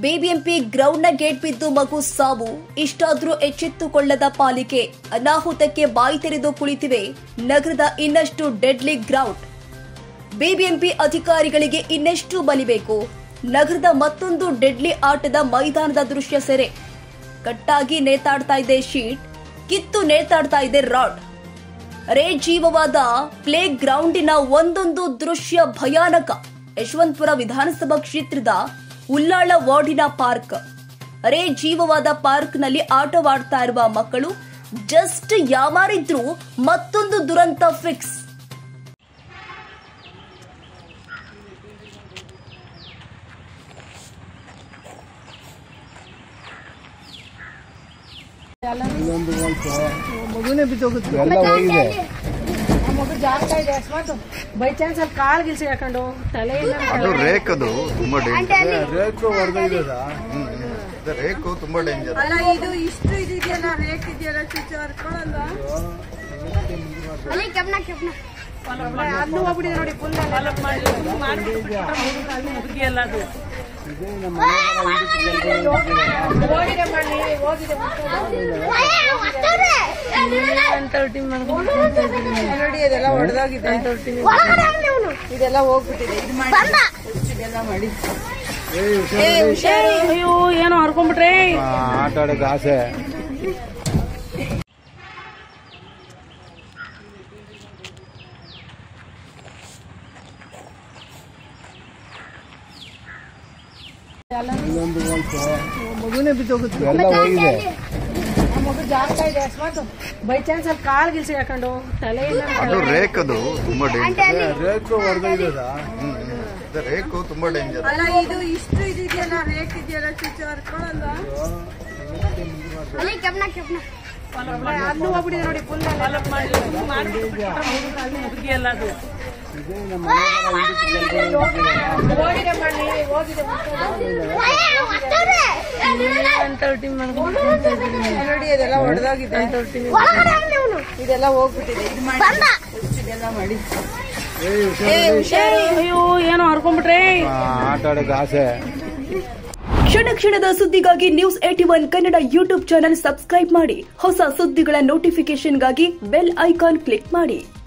BBMP ಗ್ರೌಂಡ್ನ gate ಬಿದ್ದು ಮಗು ಸಾವು ಇಷ್ಟಾದ್ರೂ ಎಚ್ಚೆತ್ತುಕೊಳ್ಳದ ಪಾಲಿಕೆ ಅನಾಹುತಕ್ಕೆ ಬಾಯಿ ತೆರೆದು ಕುಳಿತಿವೆ ನಗರದ ಇನ್ನಷ್ಟು ಡೆಡ್ಲಿ ಗ್ರೌಂಡ್ ಬಿಬಿಎಂಪಿ ಅಧಿಕಾರಿಗಳಿಗೆ ಇನ್ನೆಷ್ಟು ಬಲಿಬೇಕು ನಗರದ ಮತ್ತೊಂದು ಡೆಡ್ಲಿ ಆಟದ ಮೈದಾನದ ದೃಶ್ಯ ಸೆರೆ ಕಟ್ಟಾಗಿ ನೇತಾಡ್ತಾ ಇದೆ ಶೀಟ್ ಕಿತ್ತು ನೇತಾಡ್ತಾ ಇದೆ ರಾಡ್ ರೇ ಜೀವವಾದ ಪ್ಲೇ ಗ್ರೌಂಡಿನ ಒಂದೊಂದು ದೃಶ್ಯ ಭಯಾನಕ ಯಶವಂತಪುರ ವಿಧಾನಸಭಾ ಕ್ಷೇತ್ರದ ಉಲ್ಲಾಳ ವಾರ್ಡಿನ ಪಾರ್ಕ್ ರೇ ಜೀವವಾದ ಪಾರ್ಕ್ನಲ್ಲಿ ಆಟವಾಡ್ತಾ ಇರುವ ಮಕ್ಕಳು ಜಸ್ಟ್ ಯಾಮಾರಿದ್ರು ಮತ್ತೊಂದು ದುರಂತ ಫಿಕ್ಸ್ ಮಗುನೇ ಬಿದ್ದೋಗುತ್ತೆ ಎಲ್ಲ ಹೋಗಿದೆ ಆ ಮಗು ಜಾಗ್ತಾ ಇದೆ ಅಕಸ್ಮಾತ್ ಬೈ ಚಾನ್ಸ್ ಅಲ್ಲಿ ಕಾಲ್ ಗಿಲ್ಸಿ ಹಾಕೊಂಡು ತಲೆ ಅದು ರೇಕ್ ಅದು ತುಂಬಾ ಡೇಂಜರ್ ರೇಕು ಹೊಡೆದೋಗಿದ್ದದ ರೇಕು ತುಂಬಾ ಡೇಂಜರ್ ಅಲ್ಲ ಇದು ಇಷ್ಟು ಇದೆಯಲ್ಲ ರೇಟ್ ಇದೆಯಲ್ಲ ಚುಚ್ಚು ಹರ್ಕೊಳ್ಳಲ್ಲ ಅಲ್ಲಿ ಕೆಪ್ನ ಕೆಪ್ನ ಅಲ್ಲೂ ಹೋಗ್ಬಿಟ್ಟಿದೆ ನೋಡಿ ಫುಲ್ ಹೋಗಿದೆ ಮಾಡಿ ಹೋಗಿದೆ ನೋಡಿ ಇದೆಲ್ಲ ಹೊಡೆದೋಗಿದೆ ಒಳಗಡೆ ಅವ್ನೆ ಅವ್ನು. ಇದೆಲ್ಲ ಹೋಗ್ಬಿಟ್ಟಿದೆ ಇದು ಮಾಡಿ ಬಂದ ಇದೆಲ್ಲ ಮಾಡಿ ಅಯ್ಯೋ ಏನೋ ಹರ್ಕೊಂಡ್ಬಿಟ್ರೆ ಆಟ ಆಡೋಕೆ ಆಸೆ ಮಗುನೇ ಬಿದ್ದೋಗುತ್ತೆ ಎಲ್ಲ ಹೋಗಿದೆ ಆ ಮಗು ಜಾಗ್ತಾ ಇದೆ ಅಕಸ್ಮಾತ್ ಬೈ ಚಾನ್ಸ್ ಅಲ್ಲಿ ಕಾಲ್ ಗಿಲ್ಸಿ ಹಾಕೊಂಡು ತಲೆ ಅದು ರೇಕ್ ಅದು ತುಂಬಾ ಡೇಂಜರ್ ರೇಕು ಹೊಡೆದೋಗಿದ್ದದ ರೇಕು ತುಂಬಾ ಡೇಂಜರ್ ಅಲ್ಲ ಇದು ಇಷ್ಟು ಇದೆಯಲ್ಲ ರೇಟ್ ಇದೆಯಲ್ಲ ಚುಚ್ಚು ಹರ್ಕೊಳ್ಳಲ್ಲ ಅಲ್ಲಿ ಕೆಪ್ನ ಕೆಪ್ನ ಅಲ್ಲೂ ಹೋಗ್ಬಿಟ್ಟಿದೆ ನೋಡಿ ಫುಲ್ ಹೋಗಿದೆ ಮಾಡಿ ಹೋಗಿದೆ ನೋಡಿ ಇದೆಲ್ಲ ಹೊಡೆದೋಗಿದೆ ಒಳಗಡೆ ಅವ್ನೆ ಅವ್ನು. ಇದೆಲ್ಲ ಹೋಗ್ಬಿಟ್ಟಿದೆ ಇದು ಮಾಡಿ ಬಂದ ಇದೆಲ್ಲ ಮಾಡಿ ಅಯ್ಯೋ ಏನೋ ಹರ್ಕೊಂಡ್ಬಿಟ್ರೆ ಆಟ ಆಡೋಕೆ ಆಸೆ ಕ್ಷಣ ಕ್ಷಣದ ಸುದ್ದಿಗಾಗಿ news AT one Kannada YouTube channel subscribe ಮಾಡಿ ಹೊಸ ಸುದ್ದಿಗಳ ನೋಟಿಫಿಕೇಶನ್ಗಾಗಿ ಬೆಲ್ ಐಕಾನ್ ಕ್ಲಿಕ್ ಮಾಡಿ